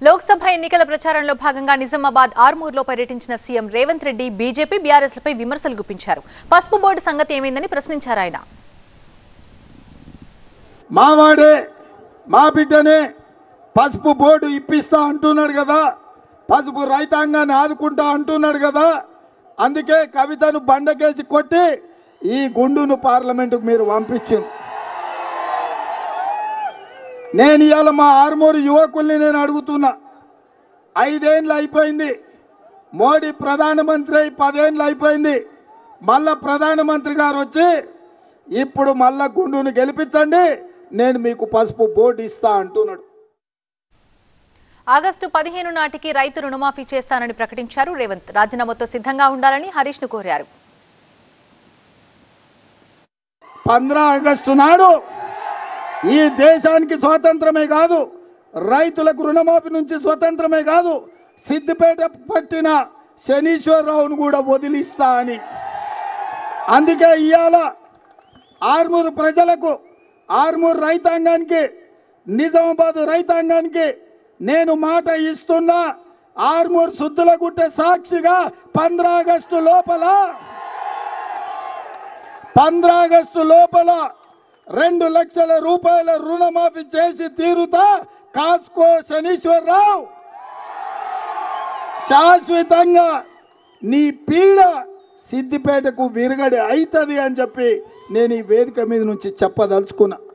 లోక్సభ ఎన్నికల ప్రచారంలో భాగంగా నిజామాబాద్ ఆర్మూర్లో పర్యటించిన సీఎం రేవంత్ రెడ్డి బీజేపీ బీఆర్ఎస్లపై విమర్శలు గుప్పించారు పసుపు బోర్డు సంగతి ఏమైందని ప్రశ్నించారు ఆయన మావాడే మా బిడ్డనే పసుపు బోర్డు ఇప్పిస్తా అంటున్నాడు కదా పసుపు రైతాంగాన్ని ఆదుకుంటా అంటున్నాడు కదా అందుకే కవితను బండకేసి కొట్టి ఈ గుండును పార్లమెంటుకు మీరు పంపించింది నేను ఇవాళ మా ఆర్మూరు యువకుల్ని నేను అడుగుతున్నా ఐదేళ్ళు అయిపోయింది మోడీ ప్రధానమంత్రి అయి పదేళ్ళు అయిపోయింది మళ్ళా ప్రధానమంత్రి గారు వచ్చి ఇప్పుడు మళ్ళా గుండును గెలిపించండి నేను మీకు పసుపు బోర్డు ఇస్తా అంటున్నాడు ఆగస్టు పదిహేను నాటికి రైతు రుణమాఫీ చేస్తానని ప్రకటించారు రేవంత్ రాజీనామాతో సిద్ధంగా ఉండాలని హరీష్ ను కోరారు పంద్రా ఆగస్టు నాడు ఈ దేశానికి స్వాతంత్రమే కాదు రైతులకు రుణమాఫీ నుంచి స్వతంత్రమే కాదు సిద్దిపేట పట్టిన శనీశ్వరరావును కూడా వదిలిస్తా అని అందుకే ఇవాళ ఆర్మూరు ప్రజలకు ఆర్మూరు రైతాంగానికి నిజామాబాద్ రైతాంగానికి నేను మాట ఇస్తున్నా ఆర్మూరు శుద్ధులగుట్టే సాక్షిగా పంద్ర ఆగస్టు లోపల పంద్ర ఆగస్టు లోపల రెండు లక్షల రూపాయల రుణమాఫీ చేసి తీరుతా కాస్కో శనీశ్వరరావు శాశ్వతంగా నీ పీడ సిద్దిపేటకు విరగడి అవుతుంది అని చెప్పి నేను ఈ వేదిక మీద నుంచి చెప్పదలుచుకున్నా